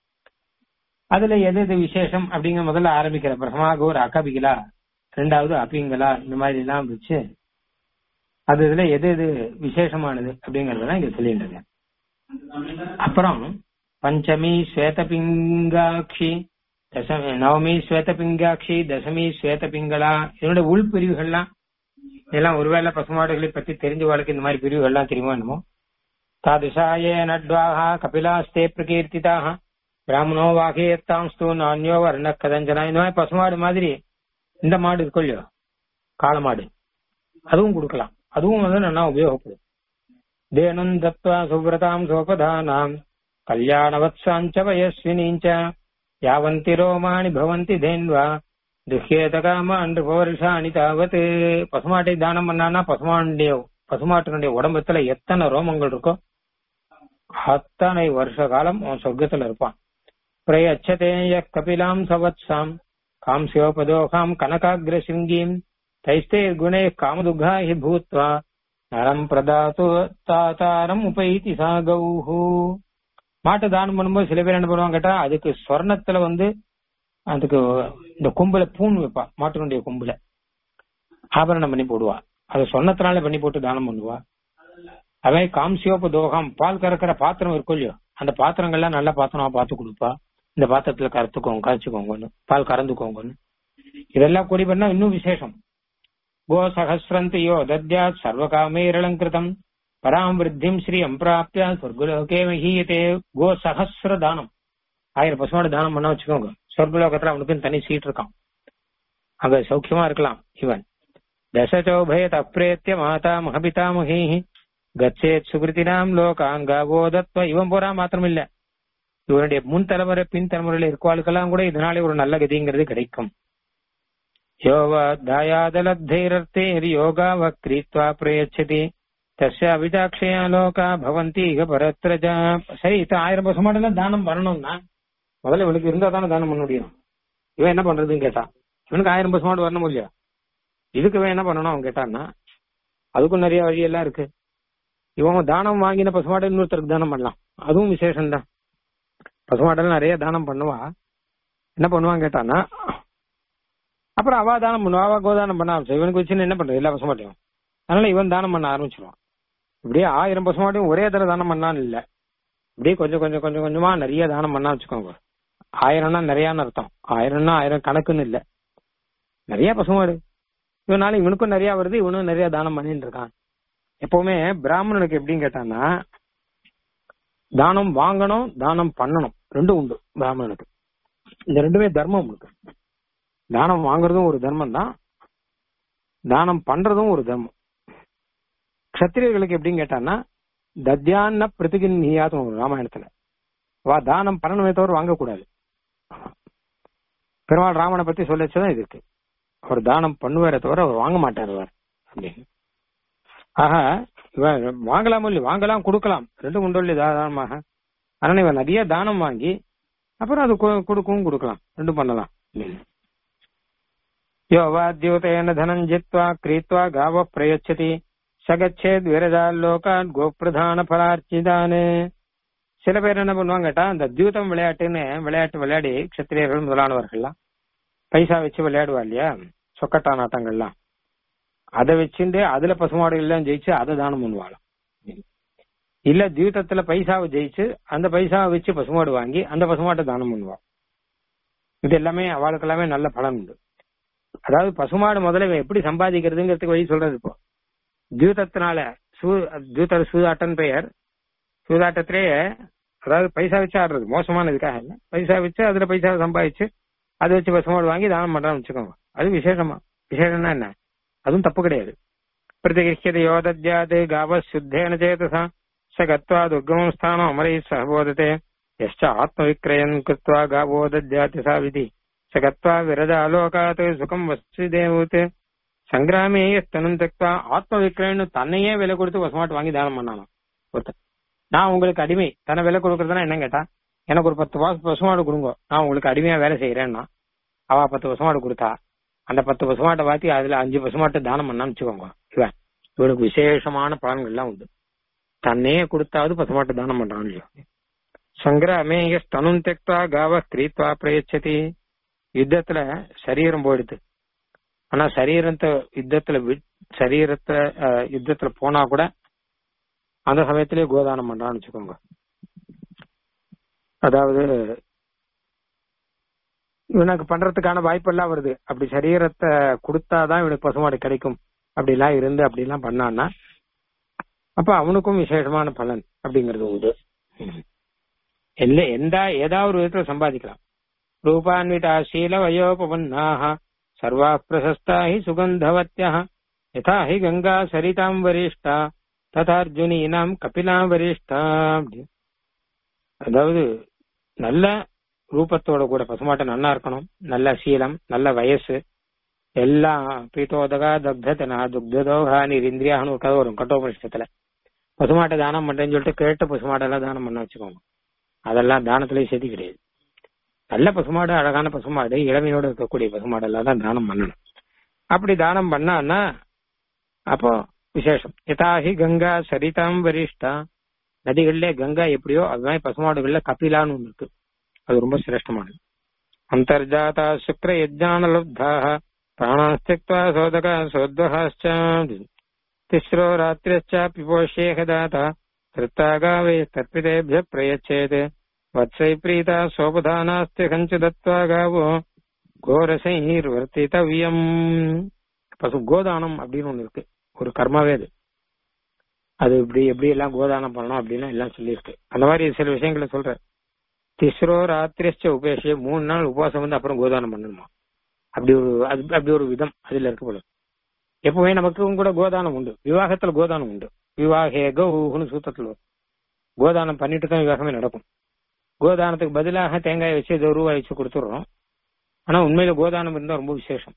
அதுல எது எது விசேஷம் அப்படிங்கிற முதல்ல ஆரம்பிக்கிற பிரசமாகோர் அகபிகளா ரெண்டாவது அபிங்களா இந்த மாதிரி எல்லாம் வச்சு அது இதுல எது எது விசேஷமானது அப்படிங்கறதெல்லாம் இங்க சொல்லிட்டு அப்புறம் பஞ்சமி ஸ்வேத பிங்காட்சி தசமி நவமி ஸ்வேத பிங்காட்சி தசமி ஸ்வேத பிங்களா இதனுடைய உள் பிரிவுகள்லாம் இதெல்லாம் ஒருவேளை பசுமாடுகளை பத்தி தெரிஞ்ச வாழ்க்கை இந்த மாதிரி பிரிவுகள்லாம் தெரியுமா என்னமோ தாதிசாயே நட்வாக கபிலாஸ்தே பிரகீர்த்திதாக பிராமணோ வாகேத்தாம்ஸ்து நான்யோ வர்ண கதஞ்சனா இந்த மாதிரி பசுமாடு மாதிரி இந்த மாடு இருக்கும் இல்லையோ காளமாடு அதுவும் கொடுக்கலாம் அதுவும் வந்து நல்லா உபயோகப்படும் தேனும் தத்வா சுப்ரதாம் சோபதானாம் கல்யாணவத்சாஞ்ச வயஸ்வினீஞ்ச யாவந்தி ரோமாணி பவந்தி தேன்வா துஹ்யேத காமாண்டு பவருஷாணி தாவத் பசுமாட்டை தானம் பண்ணானா பசுமானுடைய பசுமாட்டினுடைய உடம்புல எத்தனை ரோமங்கள் இருக்கோ அத்தனை வருஷ காலம் அவன் சொர்க்கத்துல இருப்பான் பிரயச்சதேய கபிலாம் சவத்சாம் காம்சியோபதோகாம் கனகாகிர சிங்கீம் தைஸ்தே குணே காமதுகா ஹி பூத்வா நரம் பிரதாத்து தாத்தாரம் உபைதி சாகௌஹு மாட்டு தானம் பண்ணும்போது சில பேர் என்ன பண்ணுவாங்க கேட்டா அதுக்கு சொர்ணத்துல வந்து அதுக்கு இந்த கும்பல பூண் வைப்பா மாட்டினுடைய கும்பல ஆபரணம் பண்ணி போடுவா அது சொன்னத்தினால பண்ணி போட்டு தானம் பண்ணுவா அதே காம்சியோப தோகம் பால் கறக்கிற பாத்திரம் இருக்கும் இல்லையோ அந்த பாத்திரங்கள்லாம் நல்ல பாத்திரமா பார்த்து கொடுப்பா இந்த பாத்திரத்துல கறத்துக்கோங்க கரைச்சுக்கோங்கன்னு பால் கறந்துக்கோங்கன்னு இதெல்லாம் கூடி பண்ணா இன்னும் விசேஷம் கோ சகசிரந்தியோ தத்யாத் சர்வகாமேரலங்கிருதம் பராம் விருத்திம் ஸ்ரீயம் பிராப்தியா சொர்க்குலோகே மஹீயத்தே கோ சகசிர தானம் ஆயிரம் பசுமாடு தானம் பண்ண வச்சுக்கோங்க சொர்க்கலோகத்துல அவனுக்கு தனி சீட் இருக்கான் அங்க சௌக்கியமா இருக்கலாம் இவன் தசச்சோபயத் அப்பிரேத்திய மாதா மகபிதாமகி கச்சேத் சுகிருத்தினாம் லோகாங்காவோ தத்வ இவன் போறா மாத்திரம் இல்ல இவனுடைய முன் தலைமுறை பின் தலைமுறையில இருக்கவாளுக்கெல்லாம் கூட இதனாலே ஒரு நல்ல கதிங்கிறது கிடைக்கும் யோவா தாயாதலத்தைரர்த்தேர் யோகா வக்ரீத்வா பிரயச்சதி தஸ்ய அபிதாட்சயா லோகா பவந்தி இக பரத்ரஜா சரி இத்த ஆயிரம் பசுமாடெல்லாம் தானம் பண்ணணும்னா முதல்ல இவனுக்கு இருந்தா தானே தானம் பண்ண முடியும் இவன் என்ன பண்றதுன்னு கேட்டான் இவனுக்கு ஆயிரம் பசுமாடு வரணும் இல்லையா இதுக்கு இவன் என்ன பண்ணணும் அவன் கேட்டான்னா அதுக்கும் நிறைய வழியெல்லாம் இருக்கு இவன் தானம் வாங்கின பசுமாடு இன்னொருத்தருக்கு தானம் பண்ணலாம் அதுவும் விசேஷம் தான் பசுமாடெல்லாம் நிறைய தானம் பண்ணுவா என்ன பண்ணுவான் கேட்டான்னா அப்புறம் அவ தானம் பண்ணுவா அவ கோதானம் பண்ண ஆரம்பிச்சா இவனுக்கு வச்சு என்ன பண்றது எல்லா பசுமாட்டையும் அதனால இவன் தானம் பண்ண ஆரம்பிச்சிருவான் இப்படியே ஆயிரம் பசுமாட்டையும் ஒரே தடவை தானம் பண்ணான்னு இல்ல இப்படியே கொஞ்சம் கொஞ்சம் கொஞ்சம் கொஞ்சமா நிறைய தானம் பண்ணா வச்சுக்கோங்க ஆயிரம்னா நிறையான்னு அர்த்தம் ஆயிரம்னா ஆயிரம் கணக்குன்னு இல்ல நிறைய பசுமாடு இவனால இவனுக்கும் நிறைய வருது இவனும் நிறைய தானம் பண்ணிட்டு இருக்கான் எப்பவுமே பிராமணனுக்கு எப்படின்னு கேட்டான்னா தானம் வாங்கணும் தானம் பண்ணணும் ரெண்டும் உண்டு பிராமணனுக்கு இந்த ரெண்டுமே தர்மம் உனக்கு தானம் வாங்குறதும் ஒரு தர்மம் தான் தானம் பண்றதும் ஒரு தர்மம் கத்திரியர்களுக்கு எப்படின்னு கேட்டான்னா தத்யான்ன பிரதிகின் நீயாதும் ராமாயணத்துல வா தானம் பண்ணணுமே தவிர வாங்கக்கூடாது பெருமாள் ராமனை பத்தி சொல்லச்சுதான் இது இருக்கு அவர் தானம் பண்ணுவாரே தவிர அவர் வாங்க மாட்டார் அவர் அப்படின்னு ஆக இவன் வாங்கலாமோ இல்லையா வாங்கலாம் கொடுக்கலாம் ரெண்டும் உண்டு இல்லையா தானமாக அதனால இவன் நிறைய தானம் வாங்கி அப்புறம் அது கொ- கொடுக்கவும் கொடுக்கலாம் ரெண்டும் பண்ணலாம் யோ வாத்யூதேன தனம் ஜித்வா கிரீத்வா காவ பிரயச்சதி சகச்சேத் விரஜாலோகான் கோப்பிரதான பலார்ச்சிதானு சில பேர் என்ன பண்ணுவாங்க கேட்டா இந்த தியூதம் விளையாட்டுன்னு விளையாட்டு விளையாடி கத்திரியர்கள் முதலானவர்கள்லாம் பைசா வச்சு விளையாடுவா இல்லையா சொக்கட்டா நாட்டங்கள்லாம் அதை வச்சுட்டு அதுல பசுமாடு எல்லாம் ஜெயிச்சு அதை தானம் பண்ணுவாளாம் இல்ல தீபத்துல பைசாவை ஜெயிச்சு அந்த பைசாவை வச்சு பசுமாடு வாங்கி அந்த பசுமாட்டை தானம் பண்ணுவா இது எல்லாமே அவளுக்கு எல்லாமே நல்ல பலன் உண்டு அதாவது பசுமாடு முதல்ல இவன் எப்படி சம்பாதிக்கிறதுங்கிறதுக்கு வழி சொல்றது இப்போ தீபத்தினால சூ தூதர் சூதாட்டன் பெயர் சூதாட்டத்திலேயே அதாவது பைசா வச்சு ஆடுறது மோசமானதுக்காக இல்ல பைசா வச்சு அதுல பைசா சம்பாதிச்சு அதை வச்சு பசுமாடு வாங்கி தானம் பண்றான்னு வச்சுக்கோங்க அது விசேஷமா விசேஷம்னா என்ன அதுவும் தப்பு கிடையாது பிரதிகிருஷ்யத யோதத்யாது காவ சுத்தேன சேதசா ச கத்வா துர்கமம் ஸ்தானம் அமரை சகபோதத்தை யஷ்ட ஆத்மவிக்ரயன் கிருத்வா காவோ தத்யாதி சா விதி ச கத்வா விரத ஆலோகாத் சுகம் வசுதேவத் சங்கிராமே தனும் தக்வா ஆத்ம விக்ரயன்னு தன்னையே விலை கொடுத்து பசுமாட்டு வாங்கி தானம் பண்ணானாம் ஒருத்தர் நான் உங்களுக்கு அடிமை தன்னை விலை கொடுக்கறதுனா என்ன கேட்டா எனக்கு ஒரு பத்து பாசு பசுமாடு கொடுங்க நான் உங்களுக்கு அடிமையா வேலை செய்யறேன்னா அவ பத்து பசுமாடு கொடுத்தா அந்த பத்து பசுமாட்டை வாத்தி அதுல அஞ்சு பசுமாட்டை தானம் பண்ணான்னு வச்சுக்கோங்க இவன் இவனுக்கு விசேஷமான பலன்கள்லாம் உண்டு தன்னையே கொடுத்தாவது பசுமாட்டை தானம் பண்றான் இல்லையோ சங்கிராமே தனும் தெக்தா காவ கிரீத்வா பிரயச்சதி யுத்தத்துல சரீரம் போயிடுது ஆனா சரீரத்தை யுத்தத்துல வி- சரீரத்தை அஹ், யுத்தத்துல போனா கூட அந்த சமயத்திலே கோதானம் பண்றான்னு வச்சுக்கோங்க அதாவது இவனுக்கு பண்றதுக்கான வாய்ப்பெல்லாம் வருது அப்படி சரீரத்தை கொடுத்தாதான் இவனுக்கு பசுமாடு கிடைக்கும் அப்படிலாம் இருந்து அப்படிலாம் பண்ணான்னா அப்ப அவனுக்கும் விசேஷமான பலன் அப்படிங்கிறது உண்டு எல்ல எந்த ஏதாவது ஒரு விதத்துல சம்பாதிக்கலாம் ரூபான்விதா சீல வயோபவன்னாக சர்வா பிரசஸ்தா ஹி சுகந்தவத்யா யதா ஹி கங்கா சரிதாம் வரிஷ்டா ததார்ஜுனீனாம் கபிலாம் வரிஷ்டா அப்படி அதாவது நல்ல ரூபத்தோட கூட பசுமாட்டை நல்லா இருக்கணும் நல்ல சீலம் நல்ல வயசு எல்லாம் பீட்டோதகா தக்தனா துக்ததோகா நிரிந்திரியான்னு ஒரு கதை வரும் கட்டோபனிஷத்துல பசுமாட்டை தானம் பண்றேன்னு சொல்லிட்டு கேட்ட பசுமாடெல்லாம் தானம் பண்ண வச்சுக்கோங்க அதெல்லாம் தானத்திலேயே சேர்த்து கிடையாது நல்ல பசுமாடு அழகான பசுமாடு இளமையோட இருக்கக்கூடிய பசுமாடெல்லாம் தான் தானம் பண்ணணும் அப்படி தானம் பண்ணான்னா அப்போ விசேஷம் யதாஹி கங்கா சரிதாம் வரிஷ்டா நதிகள்ல கங்கா எப்படியோ அது மாதிரி பசுமாடுகள்ல கபிலான்னு ஒண்ணு இருக்கு அது ரொம்ப சிரேஷ்டமானது அந்தர்ஜாதா சுக்ர யஜ்ஞானலுப்தாக பிராணாஸ்திக்வா சோதக சோத்வகாச்ச திஸ்ரோ ராத்திரச்சாப்பி போஷ்யேக தாத்தா திருத்தாகாவே தர்ப்பிதேபிய பிரயச்சேத் வத்சை பிரீதா சோபதானாஸ்தி கஞ்சு தத்வா காவோ கோரசைர்வர்த்தித்தவியம் பசு கோதானம் அப்படின்னு ஒண்ணு இருக்கு ஒரு கர்மாவே அது அது இப்படி எப்படி எல்லாம் கோதானம் பண்ணணும் அப்படின்னு எல்லாம் சொல்லியிருக்கு அந்த மாதிரி சில விஷயங்களை சொல்ற திஸ்ரோ ராத்திரிச்ச உபேஷ மூணு நாள் உபவாசம் வந்து அப்புறம் கோதானம் பண்ணணுமா அப்படி ஒரு அது அப்படி ஒரு விதம் அதுல இருக்கு போல எப்பவுமே நமக்கும் கூட கோதானம் உண்டு விவாகத்துல கோதானம் உண்டு விவாகே கௌன்னு சூத்தத்துல வரும் கோதானம் பண்ணிட்டு தான் விவாகமே நடக்கும் கோதானத்துக்கு பதிலாக தேங்காய் வச்சு ஏதோ ரூபாய் வச்சு கொடுத்துடுறோம் ஆனா உண்மையில கோதானம் இருந்தா ரொம்ப விசேஷம்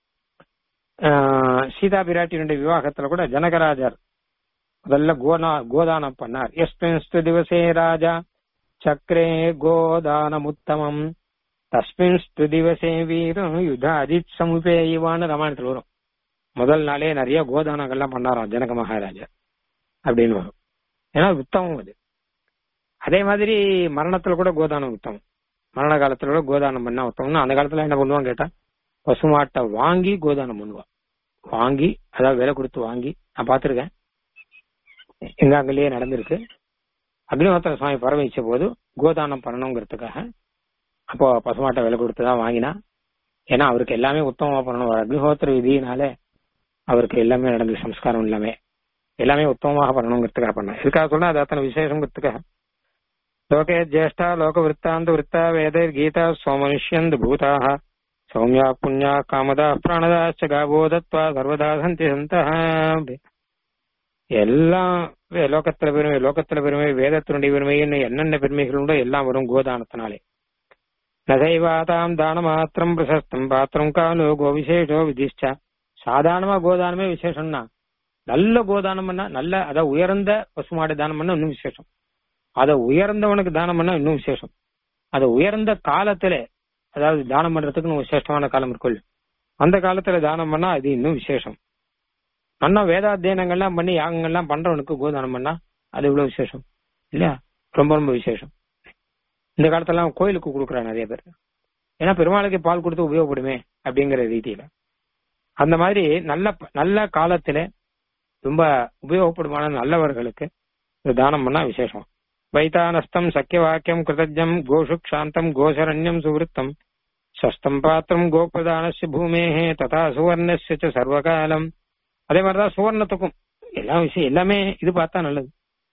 ஆஹ் சீதா பிராட்டியினுடைய விவாகத்துல கூட ஜனகராஜர் முதல்ல கோனா கோதானம் பண்ணார் எஸ்மின்ஸ்து திவசே ராஜா சக்கரே கோதானமுத்தமம் தஸ்மின்ஸ்து திவசே வீரம் யுத அஜித் சமுபேயுவான்னு ராமாயணத்துல வரும் முதல் நாளே நிறைய கோதானங்கள்லாம் பண்ணாராம் ஜனக மகாராஜா அப்படின்னு வரும் ஏன்னா உத்தமம் அது அதே மாதிரி மரணத்துல கூட கோதானம் உத்தமம் மரண காலத்துல கூட கோதானம் பண்ணா உத்தமம்னா அந்த காலத்துல என்ன பண்ணுவான்னு கேட்டா பசுமாட்டை வாங்கி கோதானம் பண்ணுவா வாங்கி அதாவது விலை கொடுத்து வாங்கி நான் பாத்திருக்கேன் எங்க அங்கேயே நடந்திருக்கு அக்னிஹோத்திர சுவாமி பரவச்ச போது கோதானம் பண்ணணுங்கிறதுக்காக அப்போ பசுமாட்டை விலை கொடுத்து தான் வாங்கினா ஏன்னா அவருக்கு எல்லாமே உத்தமமா பண்ணணும் ஒரு அக்னிஹோத்திர விதியினால அவருக்கு எல்லாமே நடந்து சம்ஸ்காரம் எல்லாமே எல்லாமே உத்தமமாக பண்ணணுங்கிறதுக்காக பண்ண இதுக்காக சொன்னா அது அத்தனை விசேஷங்கிறதுக்காக லோகே ஜேஷ்டா லோக விற்த்தாந்த விற்த்தா வேதைர் கீதா சோமனுஷ்யந்த் பூதாக சௌமியா புண்ணியா காமதா பிராணதாச்ச காபோதத்வா சர்வதா சந்தி சந்தः எல்லாம் வே- லோகத்துல பெருமை லோகத்துல பெருமை வேதத்தினுடைய பெருமைன்னு என்னென்ன பெருமைகள் உண்டோ எல்லாம் வரும் கோதானத்தினாலே நதைவாதாம் தான மாத்திரம் பிரசஸ்தம் பாத்திரம் காலோ கோவிசேஷோ விதிஷ்டா சாதாரணமா கோதானமே விசேஷம்னா நல்ல கோதானம் பண்ணா நல்ல அத உயர்ந்த பசுமாடு தானம் பண்ணா இன்னும் விசேஷம் அத உயர்ந்தவனுக்கு தானம் பண்ணா இன்னும் விசேஷம் அத உயர்ந்த காலத்துல அதாவது தானம் பண்றதுக்கு ஒரு விசேஷமான காலம் இருக்குல்ல அந்த காலத்துல தானம் பண்ணா அது இன்னும் விசேஷம் அண்ணா வேதாத்தியனங்கள்லாம் பண்ணி யாகங்கள்லாம் பண்றவனுக்கு கோதானம் பண்ணா அது இவ்வளவு விசேஷம் இல்லையா ரொம்ப ரொம்ப விசேஷம் இந்த காலத்தெல்லாம் கோயிலுக்கு கொடுக்குறாங்க நிறைய பேர் ஏன்னா பெருமாளுக்கு பால் கொடுத்து உபயோகப்படுமே அப்படிங்கிற ரீதியில அந்த மாதிரி நல்ல நல்ல காலத்துல ரொம்ப உபயோகப்படுமான நல்லவர்களுக்கு இது தானம் பண்ணா விசேஷம் வைத்தானஸ்தம் சக்கிய வாக்கியம் கிருதஜம் கோஷு க்ஷாந்தம் கோசரண்யம் சுவருத்தம் சஸ்தம் பாத்திரம் கோபிரதானஸ்ய பூமேஹே ததா சுவர்ணஸ்ய ச சர்வகாலம் அதே மாதிரிதான் சுவர்ணத்துக்கும் எல்லா விஷயம் எல்லாமே இது பார்த்தா நல்லது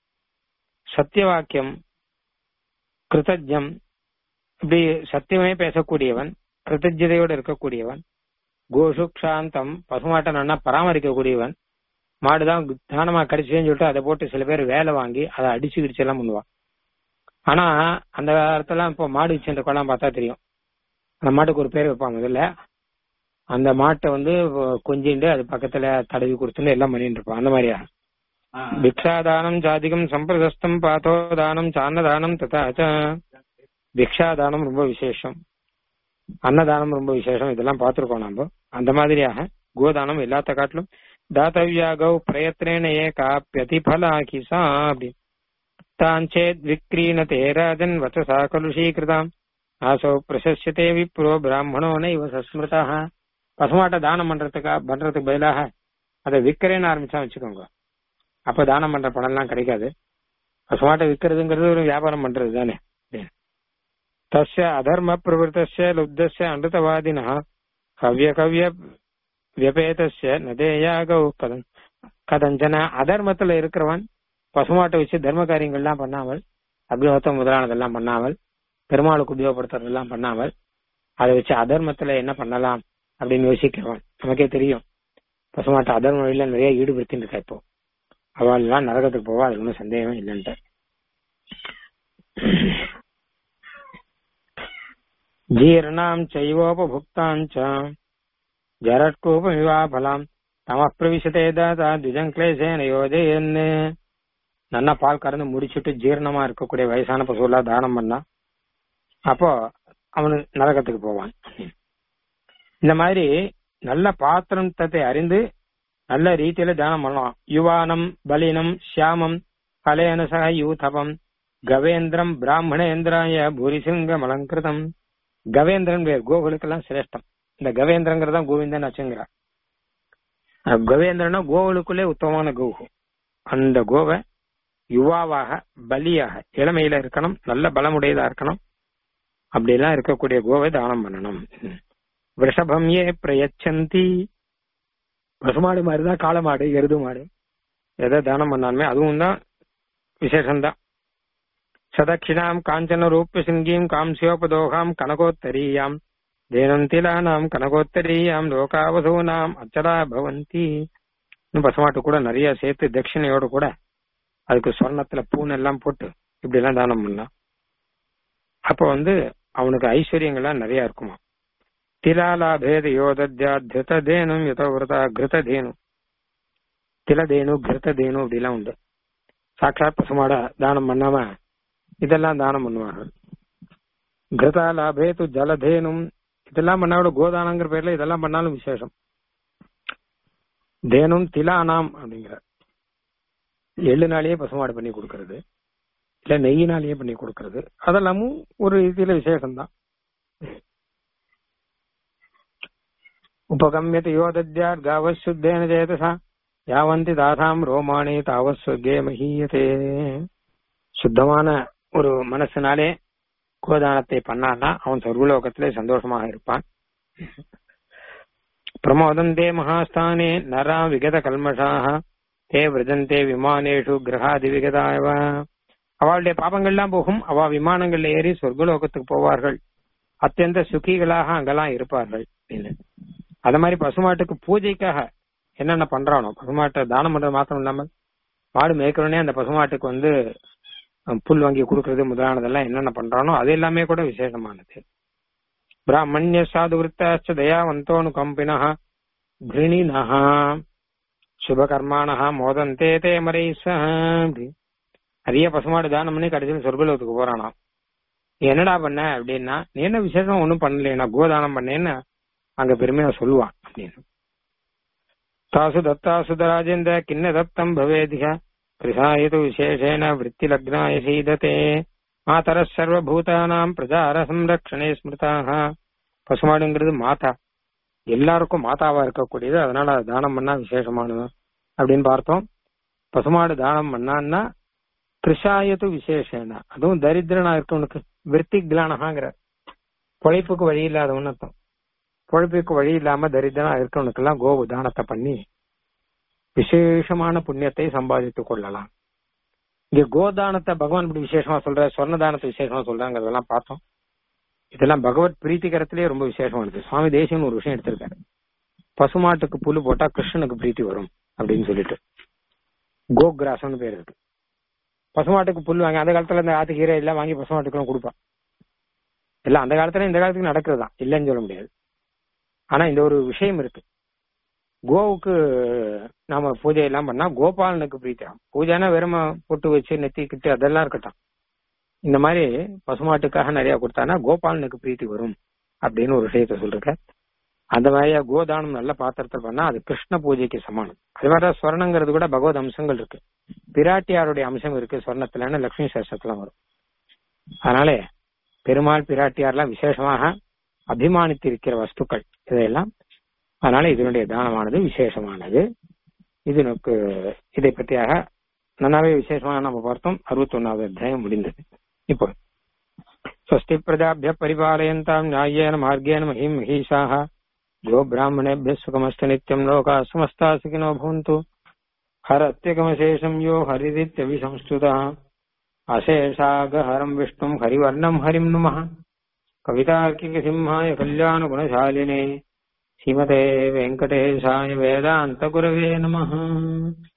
சத்திய வாக்கியம் கிருத்தஜம் இப்படி சத்தியமே பேசக்கூடியவன் கிருத்தஜதையோடு இருக்கக்கூடியவன் கோஷு க்ஷாந்தம் பசுமாட்டை நன்னா பராமரிக்கக்கூடியவன் மாடுதான் தானமா கடிச்சுன்னு சொல்லிட்டு அதை போட்டு சில பேர் வேலை வாங்கி அதை அடிச்சு கிடிச்சு எல்லாம் பண்ணுவான் ஆனா அந்த காலத்துல இப்போ மாடு வச்சுன்ற கொள்ளலாம் பார்த்தா தெரியும் அந்த மாட்டுக்கு ஒரு பேர் வைப்பாங்க முதல்ல அந்த மாட்டை வந்து கொஞ்சிண்டு அது பக்கத்துல தடவி கொடுத்துன்னு எல்லாம் பண்ணிட்டு இருப்பான் அந்த மாதிரியா பிக்ஷாதானம் ஜாதிகம் சம்பிரதஸ்தம் பாத்தோ தானம் சான்னதானம் ததா பிக்ஷாதானம் ரொம்ப விசேஷம் அன்னதானம் ரொம்ப விசேஷம் இதெல்லாம் பார்த்திருக்கோம் நாம அந்த மாதிரியாக கோதானம் எல்லாத்த காட்டிலும் தாத்தவியாகவ் பிரயத்னேன ஏகாப்பியதிபலா கிசா அப்படி தாஞ்சேத் விக்ரீணதே ராஜன் வச்சசா கலுஷீகிருதாம் ஆசோ பிரசஸ்யதே விப்ரோ பிராமணோ நைவ சஸ்மிருதா பசுமாட்டை தானம் பண்றதுக்கா பண்றதுக்கு பதிலாக அதை விற்கிறேன்னு ஆரம்பிச்சா வச்சுக்கோங்க அப்ப தானம் பண்ற பணம் எல்லாம் கிடைக்காது பசுமாட்டை விற்கிறதுங்கிறது ஒரு வியாபாரம் பண்றது தானே தஸ்ய அதர்ம பிரவருத்தஸ்ய லுப்தஸ்ய அமிர்தவாதினா கவ்ய கவ்ய வியபேதஸ்ய நதேயாக கதன் கதஞ்சன அதர்மத்துல இருக்கிறவன் பசுமாட்டை வச்சு தர்ம காரியங்கள்லாம் பண்ணாமல் அக்னிஹோத்தம் முதலானதெல்லாம் பண்ணாமல் பெருமாளுக்கு உபயோகப்படுத்துறதெல்லாம் பண்ணாமல் அதை வச்சு அதர்மத்துல என்ன பண்ணலாம் அப்படின்னு யோசிக்கிறவன் நமக்கே தெரியும் பசுமாட்டை அதர்ம வழியில நிறைய ஈடுபடுத்திட்டு இருக்கா இப்போ அவள் எல்லாம் நரகத்துக்கு போவா அது ஒன்றும் சந்தேகமே இல்லைன்ட்டு ஜீர்ணாம் செய்வோபபுக்தாஞ்ச ஜரட்கூபமிவா பலாம் தம பிரவிசதே தாதா துஜங்கிளேசேன யோஜயன்னு நல்லா பால் கறந்து முடிச்சுட்டு ஜீரணமா இருக்கக்கூடிய வயசான பசுவெல்லாம் தானம் பண்ணா அப்போ அவனு நரகத்துக்கு போவான் இந்த மாதிரி நல்ல பாத்திரம் தத்தை அறிந்து நல்ல ரீதியில தானம் பண்ணலாம் யுவானம் பலினம் ஷியாமம் கலேன சக யூதபம் கவேந்திரம் பிராமணேந்திராய பூரிசிங்கம் அலங்கிருதம் கவேந்திரன் பேர் கோகுலுக்கெல்லாம் சிரேஷ்டம் இந்த கவேந்திரங்கிறதான் கோவிந்தன் வச்சுங்கிறார் கவேந்திரனா கோகுலுக்குள்ளே உத்தமமான கோகு அந்த கோவை யுவாவாக பலியாக இளமையில இருக்கணும் நல்ல பலமுடையதா இருக்கணும் அப்படிலாம் இருக்கக்கூடிய கோவை தானம் பண்ணணும் விஷபம் ஏ பிரயச்சந்தி பசுமாடு மாதிரிதான் காளமாடு எருது மாடு எதை தானம் பண்ணாலுமே அதுவும் தான் விசேஷம்தான் சதக்ஷிணாம் காஞ்சன ரூப சிங்கீம் காம்சியோபதோகாம் கனகோத்தரீயாம் தேனந்திலானாம் கனகோத்தரீயாம் லோகாவசூனாம் அச்சரா பவந்தி இன்னும் பசுமாட்டு கூட நிறைய சேர்த்து தட்சிணையோட கூட அதுக்கு சொர்ணத்துல பூன் எல்லாம் போட்டு இப்படி எல்லாம் தானம் பண்ணலாம் அப்ப வந்து அவனுக்கு ஐஸ்வர்யங்கள்லாம் நிறைய இருக்குமா திலாலாபேத யோதத்யா திருததேனும் யுதவிரதா கிருததேனு திலதேனு கிருததேனு அப்படிலாம் உண்டு சாட்சாத் பசுமாட தானம் பண்ணாம இதெல்லாம் தானம் பண்ணுவார்கள் கிருதா லாபேது ஜலதேனும் இதெல்லாம் பண்ணா கூட கோதானங்கிற பேர்ல இதெல்லாம் பண்ணாலும் விசேஷம் தேனும் திலானாம் அப்படிங்கிற எள்ளுனாலேயே பசுமாடு பண்ணி கொடுக்கறது இல்ல நெய்யினாலேயே பண்ணி கொடுக்கறது அதெல்லாமும் ஒரு இதுல விசேஷம் தான் உபகமியத யோதத்யார் காவசுத்தேன சேதசா யாவந்தி தாசாம் ரோமானே தாவஸ்வர்கே மஹீயதே சுத்தமான ஒரு மனசுனாலே கோதானத்தை பண்ணான்னா அவன் சொர்வலோகத்திலே சந்தோஷமாக இருப்பான் பிரமோதந்தே மகாஸ்தானே நரா விகத கல்மஷாக தே விரஜந்தே விமானேஷு கிரகாதி விகதாயவ அவளுடைய பாபங்கள்லாம் போகும் அவ விமானங்கள்ல ஏறி சொர்க்கலோகத்துக்கு போவார்கள் அத்தியந்த சுகிகளாக அங்கெல்லாம் இருப்பார்கள் அப்படின்னு அது மாதிரி பசுமாட்டுக்கு பூஜைக்காக என்னென்ன பண்றானோ பசுமாட்டை தானம் பண்றது மாத்திரம் இல்லாமல் மாடு மேய்க்கிறோனே அந்த பசுமாட்டுக்கு வந்து புல் வாங்கி கொடுக்கறது முதலானதெல்லாம் என்னென்ன பண்றானோ அது எல்லாமே கூட விசேஷமானது பிராமணிய சாது விற்த்தாச்ச தயாவந்தோனு கம்பினா கிருணினஹ சுபகர்மானஹ மோதந்தே தே மரை நிறைய பசுமாடு தானம் பண்ணி கடைசியில் சொர்க்கலோகத்துக்கு போறானா என்னடா பண்ண அப்படின்னா நீ என்ன விசேஷம் ஒன்னும் பண்ணலையா கோதானம் பண்ணேன்னு அங்க பெருமையா சொல்லுவான் அப்படின்னு தாசு தத்தாசு ராஜேந்திர கிண்ண தத்தம் பவேதிக கிருஷாயது விசேஷேன விற்பி லக்னாய சீதத்தே மாதர சர்வபூதானாம் பிரஜார சம்ரக்ஷணே ஸ்மிருதாக பசுமாடுங்கிறது மாதா எல்லாருக்கும் மாதாவா இருக்கக்கூடியது அதனால அது தானம் பண்ணா விசேஷமானது அப்படின்னு பார்த்தோம் பசுமாடு தானம் பண்ணான்னா கிருஷாயத்து விசேஷேன அதுவும் தரித்திரனா இருக்கவனுக்கு விற்பி கிளானகாங்கிற பொழைப்புக்கு வழி இல்லாதவன் அர்த்தம் பொழைப்புக்கு வழி இல்லாம தரித்திரனா இருக்கவனுக்கெல்லாம் கோவு தானத்தை பண்ணி விசேஷமான புண்ணியத்தை சம்பாதித்துக் கொள்ளலாம் இங்க கோதானத்தை பகவான் இப்படி விசேஷமா சொல்ற சொர்ண தானத்தை விசேஷமா சொல்றாங்கிறதெல்லாம் பார்த்தோம் இதெல்லாம் பகவத் பிரீத்திகரத்திலேயே ரொம்ப விசேஷமானது சுவாமி தேசியம்னு ஒரு விஷயம் எடுத்திருக்காரு பசுமாட்டுக்கு புல்லு போட்டா கிருஷ்ணனுக்கு பிரீத்தி வரும் அப்படின்னு சொல்லிட்டு கோகிராசம்னு பேர் இருக்கு பசுமாட்டுக்கு புல் வாங்கி அந்த காலத்துல இந்த ஆத்து கீரை எல்லாம் வாங்கி பசுமாட்டுக்கு கொடுப்பான் எல்லாம் அந்த காலத்துல இந்த காலத்துக்கு நடக்கிறது தான் இல்லைன்னு சொல்ல முடியாது ஆனா இந்த ஒரு விஷயம் இருக்கு கோவுக்கு நாம பூஜை எல்லாம் பண்ணா கோபாலனுக்கு பிரீத்தி ஆகும் பூஜைனா வெறும பொட்டு வச்சு நெத்தி கிட்டு அதெல்லாம் இருக்கட்டும் இந்த மாதிரி பசுமாட்டுக்காக நிறைய கொடுத்தானா கோபாலனுக்கு பிரீத்தி வரும் அப்படின்னு ஒரு விஷயத்த சொல்லிருக்க அந்த மாதிரியா கோதானம் நல்ல பாத்திரத்தில் பண்ணா அது கிருஷ்ண பூஜைக்கு சமானம் அது மாதிரி ஸ்வர்ணங்கிறது கூட பகவத் அம்சங்கள் இருக்கு பிராட்டியாருடைய அம்சம் இருக்கு சொர்ணத்துலன்னு லட்சுமி சாஸ்திரத்துல வரும் அதனாலே பெருமாள் பிராட்டியார்லாம் விசேஷமாக அபிமானித்திருக்கிற வஸ்துக்கள் இதையெல்லாம் அதனால இதனுடைய தானமானது விசேஷமானது இதனுக்கு இதை பற்றியாக நன்னாவே விசேஷமாக நம்ம பார்த்தோம் அறுபத்தி ஒன்னாவது அத்தியாயம் முடிந்தது இப்போ स्वस्ति प्रजाभ्यः परिपालयन्ताम् न्याय्येन मार्गेण महीम् महीषाः गो ब्राह्मणेभ्यः सुखमस्तु नित्यम् लोकाः समस्ताः सुखिनो भवन्तु हरत्यकमशेषम् यो हरिदित्यभिसंस्तुतः अशेषागहरम् विष्णुम् हरिवर्णम् हरिम् नुमः कवितार्किकसिंहाय कल्याणगुणशालिने श्रीमते वेङ्कटेशाय वेदान्तगुरवे नमः